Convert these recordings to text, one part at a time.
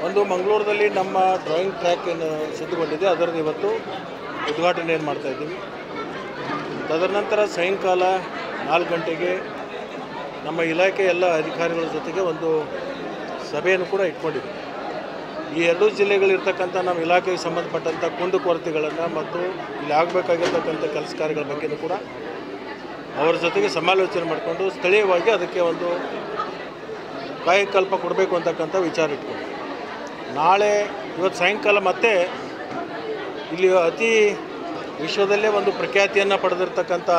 ಒಂದು ಮಂಗಳೂರಲ್ಲಿ ನಮ್ಮ ಡ್ರಾಯಿಂಗ್ ಟ್ರ್ಯಾಕ್ ಏನು ಸಿದ್ಧಗೊಂಡಿದೆ ಅದರದ್ದು ಇವತ್ತು ಉದ್ಘಾಟನೆಯನ್ನು ಮಾಡ್ತಾ ಇದ್ದೀವಿ ತದನಂತರ ಸಾಯಂಕಾಲ ನಾಲ್ಕು ಗಂಟೆಗೆ ನಮ್ಮ ಇಲಾಖೆ ಎಲ್ಲ ಅಧಿಕಾರಿಗಳ ಜೊತೆಗೆ ಒಂದು ಸಭೆಯನ್ನು ಕೂಡ ಇಟ್ಕೊಂಡಿದ್ದೀವಿ ಈ ಎರಡೂ ಜಿಲ್ಲೆಗಳಿರ್ತಕ್ಕಂಥ ನಮ್ಮ ಇಲಾಖೆಗೆ ಸಂಬಂಧಪಟ್ಟಂಥ ಕುಂದುಕೊರತೆಗಳನ್ನು ಮತ್ತು ಇಲ್ಲಿ ಆಗಬೇಕಾಗಿರ್ತಕ್ಕಂಥ ಕೆಲಸ ಕಾರ್ಯಗಳ ಬಗ್ಗೆಯೂ ಕೂಡ ಅವರ ಜೊತೆಗೆ ಸಮಾಲೋಚನೆ ಮಾಡಿಕೊಂಡು ಸ್ಥಳೀಯವಾಗಿ ಅದಕ್ಕೆ ಒಂದು ಕಾಯಕಲ್ಪ ಕೊಡಬೇಕು ಅಂತಕ್ಕಂಥ ವಿಚಾರ ಇಟ್ಕೊಂಡು ನಾಳೆ ಇವತ್ತು ಸಾಯಂಕಾಲ ಮತ್ತೆ ಇಲ್ಲಿ ಅತಿ ವಿಶ್ವದಲ್ಲೇ ಒಂದು ಪ್ರಖ್ಯಾತಿಯನ್ನು ಪಡೆದಿರ್ತಕ್ಕಂಥ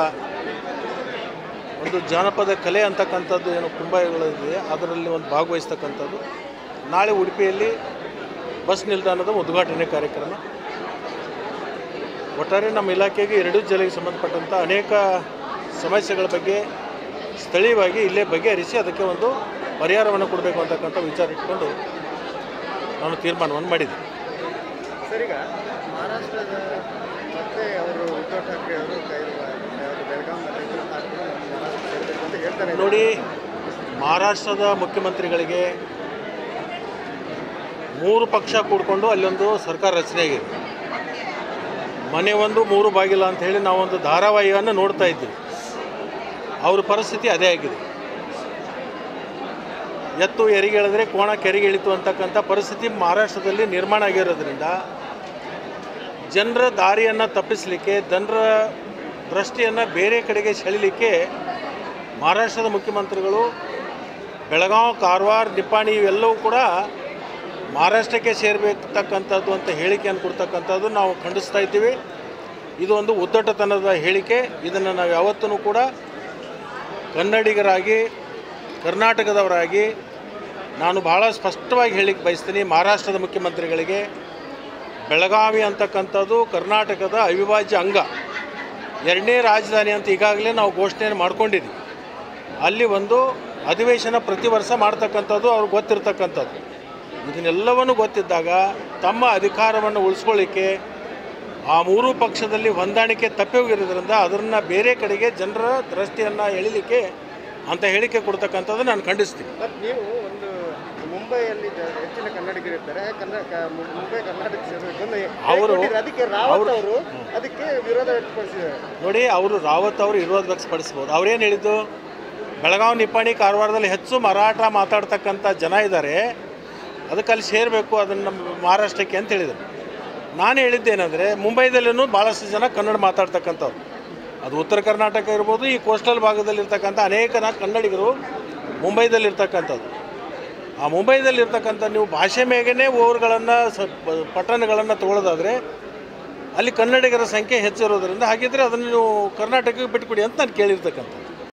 ಒಂದು ಜಾನಪದ ಕಲೆ ಅಂತಕ್ಕಂಥದ್ದು ಏನು ಕುಂಭಗಳಿದೆ ಅದರಲ್ಲಿ ಒಂದು ಭಾಗವಹಿಸ್ತಕ್ಕಂಥದ್ದು ನಾಳೆ ಉಡುಪಿಯಲ್ಲಿ ಬಸ್ ನಿಲ್ದಾಣದ ಉದ್ಘಾಟನೆ ಕಾರ್ಯಕ್ರಮ ಒಟ್ಟಾರೆ ನಮ್ಮ ಇಲಾಖೆಗೆ ಎರಡೂ ಜಿಲ್ಲೆಗೆ ಸಂಬಂಧಪಟ್ಟಂಥ ಅನೇಕ ಸಮಸ್ಯೆಗಳ ಬಗ್ಗೆ ಸ್ಥಳೀಯವಾಗಿ ಇಲ್ಲೇ ಬಗೆಹರಿಸಿ ಅದಕ್ಕೆ ಒಂದು ಪರಿಹಾರವನ್ನು ಕೊಡಬೇಕು ಅಂತಕ್ಕಂಥ ವಿಚಾರ ಇಟ್ಕೊಂಡು ನಾನು ತೀರ್ಮಾನವನ್ನು ಮಾಡಿದ್ದೆ ಸರ್ ಈಗ ಮಹಾರಾಷ್ಟ್ರದ ಮತ್ತೆ ಅವರು ಉದ್ಧವ್ ಠಾಕ್ರೆ ಅವರು ಕೈರುವ ಯಾವುದು ಬೆಳಗಾಂ ಮತ್ತು ಇದು ಹಾಕಿದ್ರು ನಮ್ಮ ಮಹಾರಾಷ್ಟ್ರ ಸೇರ್ಬೇಕು ಅಂತ ಹೇಳ್ತಾರೆ ನೋಡಿ ಮಹಾರಾಷ್ಟ್ರದ ಮುಖ್ಯಮಂತ್ರಿಗಳಿಗೆ ಮೂರು ಪಕ್ಷ ಕೂಡಿಕೊಂಡು ಅಲ್ಲೊಂದು ಸರ್ಕಾರ ರಚನೆ ಆಗಿದೆ ಮನೆ ಒಂದು ಮೂರು ಬಾಗಿಲ ಅಂತ ಹೇಳಿ ನಾವೊಂದು ಧಾರಾವಾಹಿಯನ್ನು ನೋಡ್ತಾ ಇದ್ದೀವಿ ಅವ್ರ ಪರಿಸ್ಥಿತಿ ಅದೇ ಆಗಿದೆ ಎತ್ತು ಎರಿಗೆ ಎಳೆದ್ರೆ ಕೋಣ ಕೆರೆಗೆ ಇಳಿತು ಅಂತಕ್ಕಂಥ ಪರಿಸ್ಥಿತಿ ಮಹಾರಾಷ್ಟ್ರದಲ್ಲಿ ನಿರ್ಮಾಣ ಆಗಿರೋದ್ರಿಂದ ಜನರ ದಾರಿಯನ್ನು ತಪ್ಪಿಸಲಿಕ್ಕೆ ಜನರ ದೃಷ್ಟಿಯನ್ನು ಬೇರೆ ಕಡೆಗೆ ಸೆಳಿಲಿಕ್ಕೆ ಮಹಾರಾಷ್ಟ್ರದ ಮುಖ್ಯಮಂತ್ರಿಗಳು ಬೆಳಗಾವಿ ಕಾರವಾರ ನಿಪ್ಪಾಣಿ ಇವೆಲ್ಲವೂ ಕೂಡ ಮಹಾರಾಷ್ಟ್ರಕ್ಕೆ ಸೇರಬೇಕತಕ್ಕಂಥದ್ದು ಅಂತ ಹೇಳಿಕೆಯನ್ನು ಕೊಡ್ತಕ್ಕಂಥದ್ದು ನಾವು ಖಂಡಿಸ್ತಾ ಇದ್ದೀವಿ ಇದು ಒಂದು ಉದ್ದಟತನದ ಹೇಳಿಕೆ ಇದನ್ನು ನಾವು ಯಾವತ್ತೂ ಕೂಡ ಕನ್ನಡಿಗರಾಗಿ ಕರ್ನಾಟಕದವರಾಗಿ ನಾನು ಬಹಳ ಸ್ಪಷ್ಟವಾಗಿ ಹೇಳಿಕ್ಕೆ ಬಯಸ್ತೀನಿ ಮಹಾರಾಷ್ಟ್ರದ ಮುಖ್ಯಮಂತ್ರಿಗಳಿಗೆ ಬೆಳಗಾವಿ ಅಂತಕ್ಕಂಥದ್ದು ಕರ್ನಾಟಕದ ಅವಿಭಾಜ್ಯ ಅಂಗ ಎರಡನೇ ರಾಜಧಾನಿ ಅಂತ ಈಗಾಗಲೇ ನಾವು ಘೋಷಣೆಯನ್ನು ಮಾಡ್ಕೊಂಡಿದ್ದೀವಿ ಅಲ್ಲಿ ಒಂದು ಅಧಿವೇಶನ ಪ್ರತಿ ವರ್ಷ ಮಾಡ್ತಕ್ಕಂಥದ್ದು ಅವ್ರಿಗೆ ಗೊತ್ತಿರ್ತಕ್ಕಂಥದ್ದು ಇದನ್ನೆಲ್ಲವನ್ನು ಗೊತ್ತಿದ್ದಾಗ ತಮ್ಮ ಅಧಿಕಾರವನ್ನು ಉಳಿಸ್ಕೊಳ್ಳಿಕ್ಕೆ ಆ ಮೂರೂ ಪಕ್ಷದಲ್ಲಿ ಹೊಂದಾಣಿಕೆ ತಪ್ಪಿ ಹೋಗಿರೋದ್ರಿಂದ ಅದನ್ನು ಬೇರೆ ಕಡೆಗೆ ಜನರ ದೃಷ್ಟಿಯನ್ನು ಎಳಿಲಿಕ್ಕೆ ಅಂತ ಹೇಳಿಕೆ ಕೊಡ್ತಕ್ಕಂಥದ್ದು ನಾನು ಖಂಡಿಸ್ತೀನಿ ಮತ್ತು ನೀವು ಒಂದು ಮುಂಬೈಯಲ್ಲಿ ಜ- ಹೆಚ್ಚಿನ ಕನ್ನಡಿಗರು ಇರ್ತಾರೆ ಕನ್ನಡ ಕ- ಮು- ಮುಂಬೈ ಕರ್ನಾಟಕ ಸೇರಬೇಕು ಅಂತ ಅವರು- ಹೇಳ್ಕೊಟ್ಟಿದ್ರು. ಅದಕ್ಕೆ ರಾವತ್ ಅವರು- ಅವರು ಅದಕ್ಕೆ ವಿರೋಧ ವ್ಯಕ್ತಪಡಿಸಿದ್ದಾರೆ ನೋಡಿ ಅವರು ರಾವತ್ ಅವರು ವಿರೋಧ ವ್ಯಕ್ತಪಡಿಸ್ಬೋದು ಅವ್ರೇನು ಹೇಳಿದ್ದು ಬೆಳಗಾವಿ ನಿಪ್ಪಾಣಿ ಕಾರವಾರದಲ್ಲಿ ಹೆಚ್ಚು ಮರಾಠ ಮಾತಾಡ್ತಕ್ಕಂಥ ಜನ ಇದ್ದಾರೆ ಅದಕ್ಕೆ ಅಲ್ಲಿ ಸೇರಬೇಕು ಅದನ್ನು ಮಹಾರಾಷ್ಟ್ರಕ್ಕೆ ಅಂತ ಹೇಳಿದರು ನಾನು ಹೇಳಿದ್ದೇನೆಂದರೆ ಮುಂಬೈದಲ್ಲೂ ಭಾಳಷ್ಟು ಜನ ಕನ್ನಡ ಮಾತಾಡ್ತಕ್ಕಂಥವ್ರು ಅದು ಉತ್ತರ ಕರ್ನಾಟಕ ಇರ್ಬೋದು ಈ ಕೋಸ್ಟಲ್ ಭಾಗದಲ್ಲಿರ್ತಕ್ಕಂಥ ಅನೇಕ ನ- ಕನ್ನಡಿಗರು ಮುಂಬೈದಲ್ಲಿರ್ತಕ್ಕಂಥದ್ದು ಆ ಮುಂಬೈದಲ್ಲಿರ್ತಕ್ಕಂಥ ನೀವು ಭಾಷೆ ಮೇಗೇ ಊರುಗಳನ್ನು ಸ ಪಟ್ಟಣಗಳನ್ನು ತಗೊಳ್ಳೋದಾದರೆ ಅಲ್ಲಿ ಕನ್ನಡಿಗರ ಸಂಖ್ಯೆ ಹೆಚ್ಚಿರೋದ್ರಿಂದ ಹಾಗಿದ್ರೆ ಅದನ್ನು ನೀವು ಕರ್ನಾಟಕಕ್ಕೆ ಬಿಟ್ಕೊಡಿ ಅಂತ ನಾನು ಕೇಳಿರ್ತಕ್ಕಂಥದ್ದು